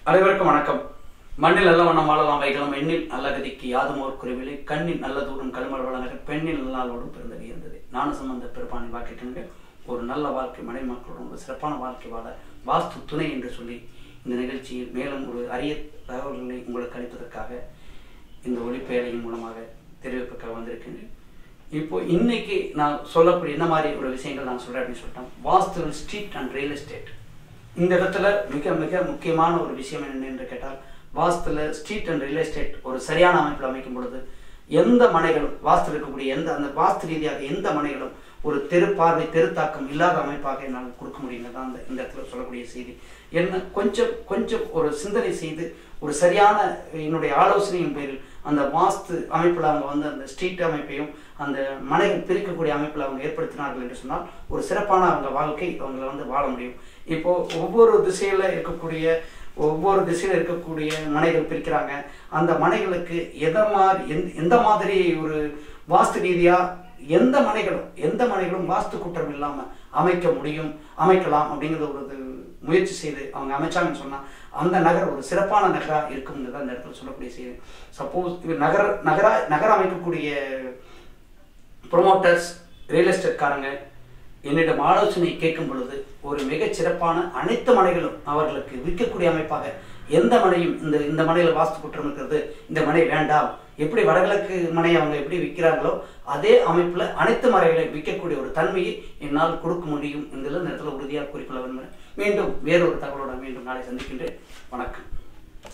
அனைவருக்கும் வணக்கம் மண்ணில் நல்ல வண்ணம் வாழலாம் வைக்கலாம் எண்ணில் நல்ல கதிக்கு யாதுமோர் குறைவில்லை கண்ணில் நல்ல தூரம் கருமல் வளநகர் பெண்ணில் நல்லாளோடும் பிறந்தது இருந்தது நானும் சம்பந்த பெருப்பானை வாக்கிட்டு ஒரு நல்ல வாழ்க்கை மனை மக்களுடன் ஒரு சிறப்பான வாழ்க்கை வாழ வாஸ்து துணை என்று சொல்லி இந்த நிகழ்ச்சியில் மேலும் ஒரு அரிய தகவல்களை உங்களுக்கு அளிப்பதற்காக இந்த ஒளிப்பெயரையின் மூலமாக தெரிவிப்பதற்காக வந்திருக்கின்றேன் இப்போ இன்னைக்கு நான் சொல்லக்கூடிய என்ன மாதிரி ஒரு விஷயங்கள் நான் சொல்றேன் அப்படின்னு சொல்லிட்டேன் vastu street and real estate இந்த இடத்துல மிக மிக முக்கியமான ஒரு விஷயம் என்ன என்று கேட்டால் வாஸ்துல ஸ்ட்ரீட் அண்ட் ரியல் எஸ்டேட் ஒரு சரியான அமைப்பில் அமைக்கும் பொழுது எந்த மனைகளும் வாஸ்து இருக்கக்கூடிய எந்த அந்த வாஸ்து ரீதியாக எந்த மனைகளும் ஒரு தெரு பார்வை தெருத்தாக்கம் இல்லாத அமைப்பாக என்னால் கொடுக்க முடியுங்க தான் அந்த இந்த இடத்துல சொல்லக்கூடிய செய்தி என்ன கொஞ்சம் கொஞ்சம் ஒரு சிந்தனை செய்து ஒரு சரியான என்னுடைய ஆலோசனையின் பேரில் அந்த வாஸ்து அமைப்பில் அவங்க வந்து அந்த ஸ்ட்ரீட் அமைப்பையும் அந்த மனைகள் பிரிக்கக்கூடிய அமைப்பில் அவங்க ஏற்படுத்தினார்கள் என்று சொன்னால் ஒரு சிறப்பான அவங்க வாழ்க்கை அவங்கள வந்து வாழ முடியும் இப்போ ஒவ்வொரு திசையில் இருக்கக்கூடிய ஒவ்வொரு திசையில் இருக்கக்கூடிய மனைகள் பிரிக்கிறாங்க அந்த மனைகளுக்கு எந்த மாதிரி எந்த எந்த மாதிரி ஒரு வாஸ்து ரீதியாக எந்த மனைகளும் எந்த மனைகளும் வாஸ்து குற்றம் இல்லாமல் அமைக்க முடியும் அமைக்கலாம் அப்படிங்கிறத ஒரு இது முயற்சி செய்து அவங்க அமைச்சாங்கன்னு சொன்னால் அந்த நகர் ஒரு சிறப்பான நகராக இருக்குங்கிறத அந்த இடத்துல சொல்லக்கூடிய செய்தி சப்போஸ் இது நகர நகரா நகர அமைக்கக்கூடிய ப்ரொமோட்டர்ஸ் ரியல் எஸ்டேட்காரங்க என்னிடம் ஆலோசனை கேட்கும் பொழுது ஒரு மிகச் சிறப்பான அனைத்து மனைகளும் அவர்களுக்கு விற்கக்கூடிய அமைப்பாக எந்த மனையும் இந்த இந்த மனையில் வாஸ்து குற்றம் இருக்கிறது இந்த மனை வேண்டாம் எப்படி வடகிழக்கு மனை அவங்க எப்படி விற்கிறாங்களோ அதே அமைப்பில் அனைத்து மனைகளையும் விற்கக்கூடிய ஒரு தன்மையை என்னால் கொடுக்க முடியும் என்கிற நேரத்தில் உறுதியாக குறிக்கொள்ள விரும்புகிறேன் மீண்டும் வேறொரு தகவலோட மீண்டும் நாளை சந்திக்கின்றேன் வணக்கம்